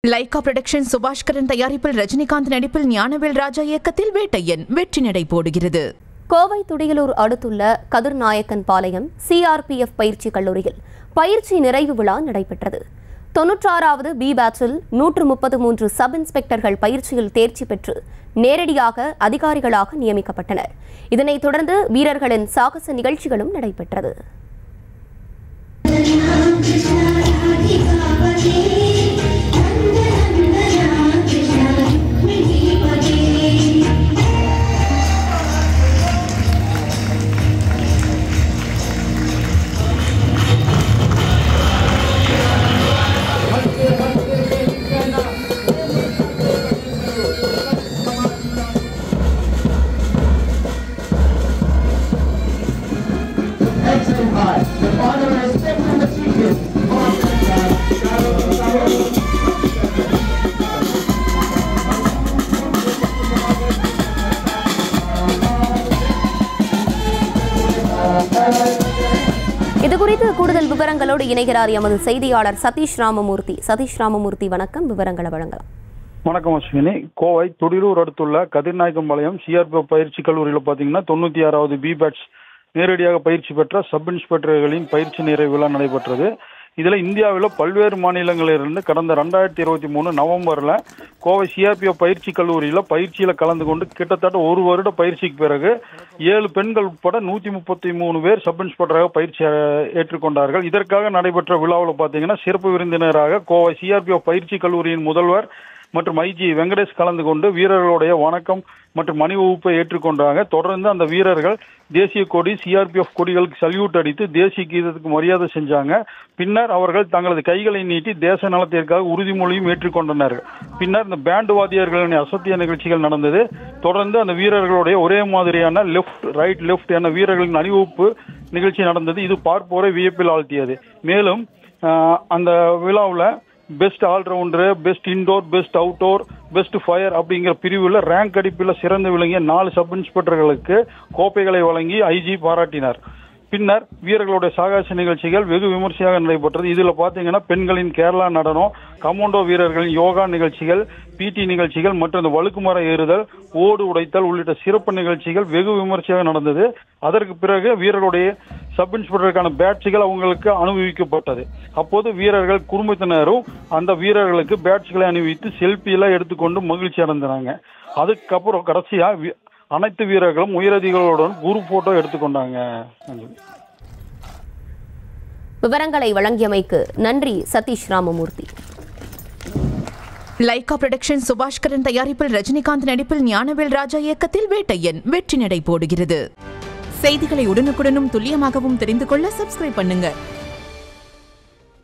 Lyca production Subaskaran தயாரிப்பில் ரஜினிகாந்த் நடிப்பில் ஞானவேல் ராஜா இயக்கத்தில் வேட்டையன் வெற்றி நடை போடுகிறது கோவை துடியலூர் அடுத்துள்ள கதிர்நாயக்கன் பாளையம் சிஆர்பிஎஃப் பயிற்சி கல்லூரியில் பயிற்சி நிறைவு விழா நடைபெற்றது தொன்னூற்றாறாவது பி பேட்சில் நூற்று முப்பத்து மூன்று சப் இன்ஸ்பெக்டர்கள் பயிற்சியில் தேர்ச்சி பெற்று நேரடியாக அதிகாரிகளாக நியமிக்கப்பட்டனர் இதனைத் தொடர்ந்து வீரர்களின் சாகச நிகழ்ச்சிகளும் நடைபெற்றது Excellent high. The father respect from the teachers. இதுகுறித்து கூடுதல் விவரங்களோடு இணைகிறார் எமது செய்தியாளர் சதீஷ் ராமமூர்த்தி சதீஷ் ராமமூர்த்தி வணக்கம் விவரங்களை வழங்கலாம் வணக்கம் அஸ்வினி கோவை துடிலூர் அடுத்துள்ள கதிர்நாயக்கம்பாளையம் சிஆர்பிஎஃப் பயிற்சி கல்லூரியில் பார்த்தீங்கன்னா தொண்ணூற்றி ஆறாவது பி பேட்ச் நேரடியாக பயிற்சி பெற்ற சப் இன்ஸ்பெக்டர்களின் பயிற்சி நிறைவு விழா நடைபெற்றது இதில் இந்தியாவில் பல்வேறு மாநிலங்களிலிருந்து கடந்த ரெண்டாயிரத்தி இருபத்தி மூணு நவம்பரில் கோவை சிஆர்பிஎஃப் பயிற்சி கல்லூரியில் பயிற்சியில் கலந்து கொண்டு கிட்டத்தட்ட ஒரு வருட பயிற்சிக்கு பிறகு ஏழு பெண்கள் உட்பட நூற்றி முப்பத்தி மூணு பேர் சப் இன்ஸ்பெக்டராக பயிற்சி அஹ், ஏற்றுக்கொண்டார்கள் இதற்காக நடைபெற்ற விழாவில் பார்த்தீங்கன்னா சிறப்பு விருந்தினராக கோவை சிஆர்பிஎஃப் பயிற்சி கல்லூரியின் முதல்வர் மற்றும் ஐஜி வெங்கடேஷ் கலந்து கொண்டு வீரர்களுடைய வணக்கம் மற்றும் அணிவகுப்பை ஏற்றுக்கொண்டாங்க தொடர்ந்து அந்த வீரர்கள் தேசிய கொடி சிஆர்பிஎஃப் கொடிகளுக்கு சல்யூட் அடித்து தேசிய கீதத்துக்கு மரியாதை செஞ்சாங்க பின்னர் அவர்கள் தங்களது கைகளை நீட்டி தேச நலத்திற்காக உறுதிமொழியும் ஏற்றுக்கொண்டனர் பின்னர் இந்த பேண்ட் வாத்தியர்களின் அசத்திய நிகழ்ச்சிகள் நடந்தது தொடர்ந்து அந்த வீரர்களுடைய ஒரே மாதிரியான லெஃப்ட் ரைட் லெஃப்ட் என வீரர்களின் அணிவகுப்பு நிகழ்ச்சி நடந்தது இது பார்ப்போரை வியப்பில் ஆழ்த்தியது மேலும் ஆஹ், அந்த விழாவில் best allrounder best indoor best outdoor best fire அப்படிங்கிற பிரிவில் ரேங்க் அடிப்பில் சிறந்து விளங்கிய நாலு சப் இன்ஸ்பெக்டர்களுக்கு கோப்பைகளை வழங்கி ஐஜி பாராட்டினார் பின்னர் வீரர்களுடைய சாகச நிகழ்ச்சிகள் வெகு விமர்சையாக நடைபெற்றது இதுல பாத்தீங்கன்னா பெண்களின் கேரளா நடனம் கமாண்டோ வீரர்களின் யோகா நிகழ்ச்சிகள் பிடி நிகழ்ச்சிகள் மற்றும் இந்த வழுக்குமர ஏறுதல் ஓடு உடைத்தல் உள்ளிட்ட சிறப்பு நிகழ்ச்சிகள் வெகு விமர்சையாக நடந்தது அதற்கு பிறகு வீரர்களுடைய சப் இன்ஸ்பெக்டருக்கான பேட்சுகள் அவங்களுக்கு அனுபவிக்கப்பட்டது அப்போது வீரர்கள் குடும்பத்தினரும் அந்த வீரர்களுக்கு பேட்சுகளை அணிவித்து செல்ஃபி எல்லாம் எடுத்துக்கொண்டு மகிழ்ச்சி அடைந்தாங்க அதுக்கப்புறம் கடைசியா வி- அனைத்து வீரர்களும் உயரதிகளுடன் குரு போட்டோ எடுத்துக்கொண்டாங்க அஞ்சலி விவரங்களை வழங்கியமைக்கு நன்றி சதீஷ் ராமமூர்த்தி லைகா புரொடக்ஷன் சுபாஷ்கரன் தயாரிப்பில் ரஜினிகாந்த் நடிப்பில் ஞானவேல் ராஜா இயக்கத்தில் வேட்டையன் வெற்றி நடை போடுகிறது செய்திகளை உடனுக்குடனும் துல்லியமாகவும் தெரிந்து கொள்ள சப்ஸ்கிரைப் பண்ணுங்க